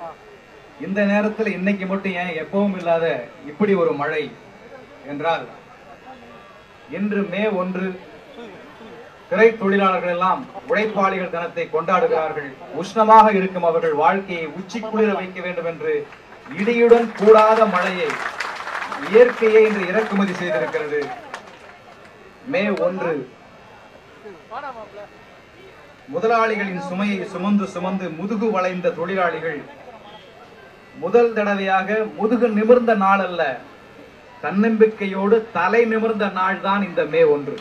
இந்த நேரத்தில் இன்னைக்கு மட்டும் ஏன் எப்பவும் இல்லாத இப்படி ஒரு மழை என்றால் இன்று மே ஒன்று திரை தொழிலாளர்கள் எல்லாம் உழைப்பாளிகள் தினத்தை கொண்டாடுகிறார்கள் உஷ்ணமாக இருக்கும் அவர்கள் வாழ்க்கையை உச்சி குளிர வைக்க வேண்டும் என்று இடியுடன் கூடாத மழையை இயற்கையை இன்று இறக்குமதி செய்திருக்கிறது மே ஒன்று முதலாளிகளின் சுமையை சுமந்து சுமந்து முதுகு வளைந்த தொழிலாளிகள் முதல் தடவையாக முதுகு நிமிர்ந்த நாள் அல்ல தன்னம்பிக்கையோடு தலை நிமிர்ந்த நாள் தான் இந்த மே ஒன்று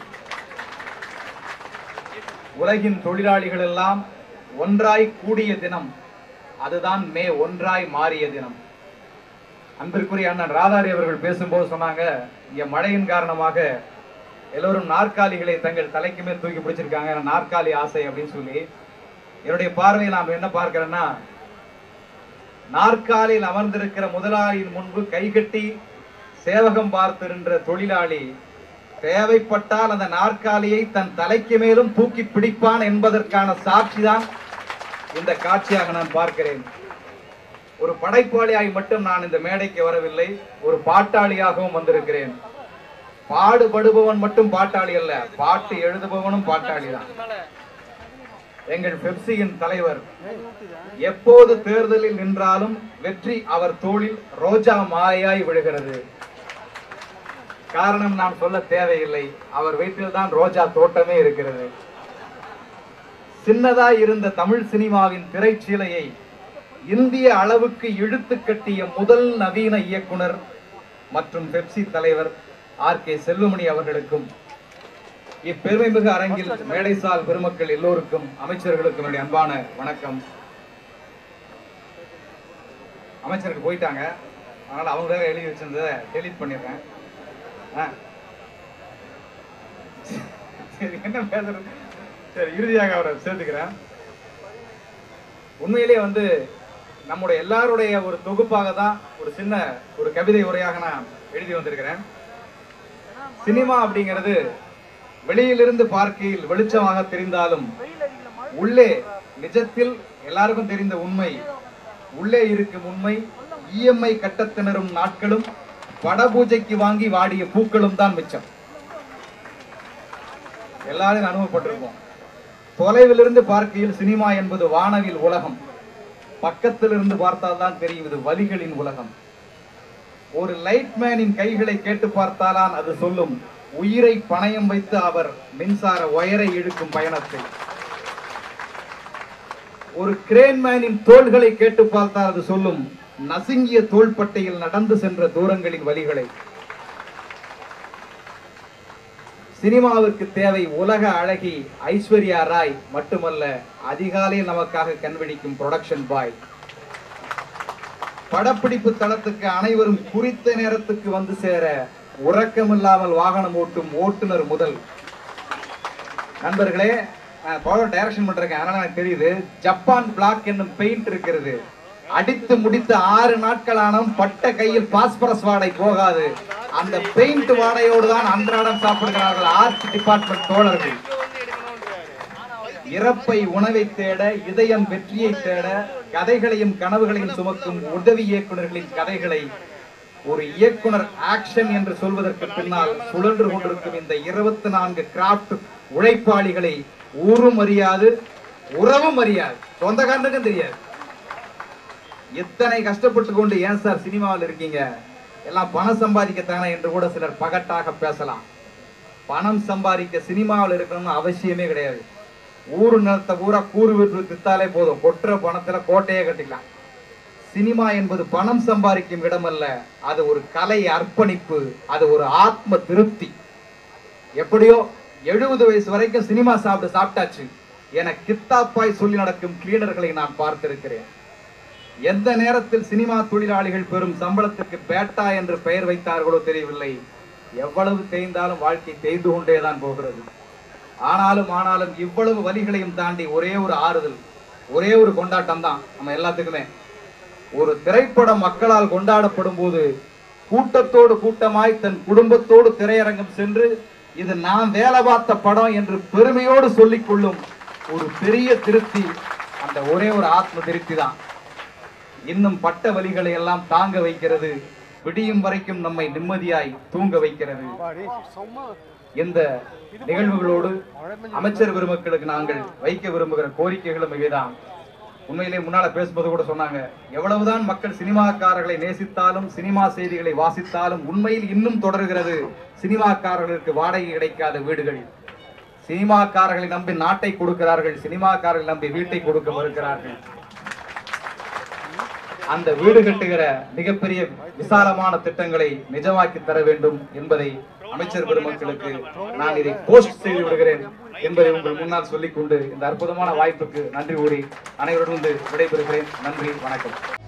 உலகின் தொழிலாளிகள் எல்லாம் ஒன்றாய் கூடிய தினம் அதுதான் மே ஒன்றாய் மாறிய தினம் அன்பிற்குரிய அண்ணன் ராதாரி அவர்கள் பேசும்போது சொன்னாங்க இங்க மழையின் காரணமாக எல்லோரும் நாற்காலிகளை தங்கள் தலைக்கு மேல் தூக்கி பிடிச்சிருக்காங்க ஏன்னா நாற்காலி ஆசை அப்படின்னு சொல்லி என்னுடைய பார்வையில் நாம் என்ன பார்க்கிறேன்னா நாற்காலியில் அமர்ந்திருக்கிற முதலாளியின் முன்பு கைகட்டி சேவகம் பார்த்திருந்த தொழிலாளி தேவைப்பட்டால் அந்த நாற்காலியை தன் தலைக்கு மேலும் தூக்கி பிடிப்பான் என்பதற்கான சாட்சிதான் இந்த காட்சியாக நான் பார்க்கிறேன் ஒரு படைப்பாளியாய் மட்டும் நான் இந்த மேடைக்கு வரவில்லை ஒரு பாட்டாளியாகவும் வந்திருக்கிறேன் பாடுபடுபவன் மட்டும் பாட்டாளி அல்ல பாட்டு எழுதுபவனும் பாட்டாளி தான் எங்கள் பெப்சியின் தலைவர் எப்போது தேர்தலில் நின்றாலும் வெற்றி அவர் தோளில் ரோஜா மாலையாய் விழுகிறது காரணம் நான் சொல்ல தேவையில்லை அவர் வீட்டில் தான் ரோஜா தோட்டமே இருக்கிறது சின்னதாய் இருந்த தமிழ் சினிமாவின் திரைச்சீலையை இந்திய அளவுக்கு இழுத்து கட்டிய முதல் நவீன இயக்குனர் மற்றும் பெப்சி தலைவர் ஆர் கே செல்வமணி அவர்களுக்கும் இப்பெருமைமிகு அரங்கில் மேடைசால் பெருமக்கள் எல்லோருக்கும் அமைச்சர்களுக்கும் என்னுடைய அன்பான வணக்கம் அமைச்சருக்கு போயிட்டாங்க அதனால அவங்க எழுதி வச்சிருந்ததை டெலீட் பண்ணிடுறேன் ஆ. சரி என்ன பேசுறது சரி இறுதியாக அவரை சேர்த்துக்கிறேன் உண்மையிலேயே வந்து நம்முடைய எல்லாருடைய ஒரு தொகுப்பாக தான் ஒரு சின்ன ஒரு கவிதை உரையாக நான் எழுதி வந்திருக்கிறேன் சினிமா அப்படிங்கிறது வெளியிலிருந்து பார்க்கையில் வெளிச்சமாக தெரிந்தாலும் உள்ளே நிஜத்தில் எல்லாருக்கும் தெரிந்த உண்மை உள்ளே இருக்கும் உண்மை இஎம்ஐ கட்டத்தினரும் நாட்களும் படபூஜைக்கு வாங்கி வாடிய பூக்களும் தான் மிச்சம் எல்லாரும் அனுபவப்பட்டிருப்போம் தொலைவிலிருந்து பார்க்கையில் சினிமா என்பது வானவில் உலகம் பக்கத்திலிருந்து பார்த்தால் தான் தெரியும் இது வலிகளின் உலகம் ஒரு லைட்மேனின் கைகளை கேட்டு பார்த்தாலான் அது சொல்லும் உயிரை பணயம் வைத்து அவர் மின்சார ஒயரை இழுக்கும் பயணத்தை ஒரு கிரேன்மேனின் தோள்களை கேட்டு பார்த்தால் அது சொல்லும் நசுங்கிய தோள்பட்டையில் நடந்து சென்ற தூரங்களின் வழிகளை சினிமாவிற்கு தேவை உலக அழகி ஐஸ்வர்யா ராய் மட்டுமல்ல அதிகாலையில் நமக்காக கண்விழிக்கும் ப்ரொடக்ஷன் பாய் படப்பிடிப்பு தளத்துக்கு அனைவரும் குறித்த நேரத்துக்கு வந்து சேர உறக்கமில்லாமல் வாகனம் ஓட்டும் ஓட்டுநர் முதல் நண்பர்களே நான் படம் டைரக்ஷன் பண்றேன் அதனால எனக்கு தெரியுது ஜப்பான் பிளாக் என்னும் பெயிண்ட் இருக்கிறது அடித்து முடித்த ஆறு நாட்கள் ஆனும் பட்ட கையில் பாஸ்பரஸ் வாடை போகாது அந்த பெயிண்ட் வாடையோடு தான் அன்றாடம் சாப்பிடுகிறார்கள் ஆர்ட் டிபார்ட்மெண்ட் தோழர்கள் இறப்பை உணவை தேட இதயம் வெற்றியை தேட கதைகளையும் கனவுகளையும் சுமக்கும் உதவி இயக்குனர்களின் கதைகளை ஒரு இயக்குனர் ஆக்ஷன் என்று சொல்வதற்கு பின்னால் சுழன்று கொண்டிருக்கும் இந்த இருபத்தி நான்கு கிராஃப்ட் உழைப்பாளிகளை ஊரும் அறியாது உறவும் அறியாது சொந்தக்காரனுக்கும் தெரியாது எத்தனை கஷ்டப்பட்டு கொண்டு ஏன் சார் சினிமாவில் இருக்கீங்க எல்லாம் பணம் சம்பாதிக்கத்தானே என்று கூட சிலர் பகட்டாக பேசலாம் பணம் சம்பாதிக்க சினிமாவில் இருக்கணும்னு அவசியமே கிடையாது ஊரு நிலத்தை பூரா கூறு விட்டு வித்தாலே போதும் கொட்டுற பணத்துல கோட்டையே கட்டிக்கலாம் சினிமா என்பது பணம் சம்பாதிக்கும் இடமல்ல அது ஒரு கலை அர்ப்பணிப்பு அது ஒரு ஆத்ம திருப்தி எப்படியோ எழுபது வயசு வரைக்கும் சினிமா சாப்பிட்டு சாப்பிட்டாச்சு என கித்தாப்பாய் சொல்லி நடக்கும் கிளீனர்களை நான் பார்த்திருக்கிறேன் எந்த நேரத்தில் சினிமா தொழிலாளிகள் பெறும் சம்பளத்துக்கு பேட்டா என்று பெயர் வைத்தார்களோ தெரியவில்லை எவ்வளவு தேய்ந்தாலும் வாழ்க்கை தேய்ந்து கொண்டேதான் போகிறது ஆனாலும் ஆனாலும் இவ்வளவு வலிகளையும் தாண்டி ஒரே ஒரு ஆறுதல் ஒரே ஒரு கொண்டாட்டம் தான் நம்ம எல்லாத்துக்குமே ஒரு திரைப்படம் மக்களால் கொண்டாடப்படும் போது கூட்டத்தோடு கூட்டமாய் தன் குடும்பத்தோடு திரையரங்கம் சென்று இது நான் வேலை பார்த்த படம் என்று பெருமையோடு சொல்லிக் கொள்ளும் ஒரு பெரிய திருப்தி அந்த ஒரே ஒரு ஆத்ம திருப்தி தான் இன்னும் பட்ட வலிகளை எல்லாம் தாங்க வைக்கிறது விடியும் வரைக்கும் நம்மை நிம்மதியாய் தூங்க வைக்கிறது இந்த நிகழ்வுகளோடு அமைச்சர் பெருமக்களுக்கு நாங்கள் வைக்க விரும்புகிற கோரிக்கைகளும் இவைதான் உண்மையிலே முன்னால பேசும்போது கூட சொன்னாங்க எவ்வளவுதான் மக்கள் சினிமாக்காரர்களை நேசித்தாலும் சினிமா செய்திகளை வாசித்தாலும் உண்மையில் இன்னும் தொடர்கிறது சினிமாக்காரர்களுக்கு வாடகை கிடைக்காத வீடுகள் சினிமாக்காரர்களை நம்பி நாட்டை கொடுக்கிறார்கள் சினிமாக்காரர்களை நம்பி வீட்டை கொடுக்க மறுக்கிறார்கள் அந்த வீடு கட்டுகிற மிகப்பெரிய விசாலமான திட்டங்களை நிஜமாக்கி தர வேண்டும் என்பதை அமைச்சர் பெருமக்களுக்கு நான் இதை போஸ்ட் செய்து விடுகிறேன் என்பதை உங்கள் முன்னால் சொல்லிக் கொண்டு இந்த அற்புதமான வாய்ப்புக்கு நன்றி கூறி அனைவரிடம் விடைபெறுகிறேன் நன்றி வணக்கம்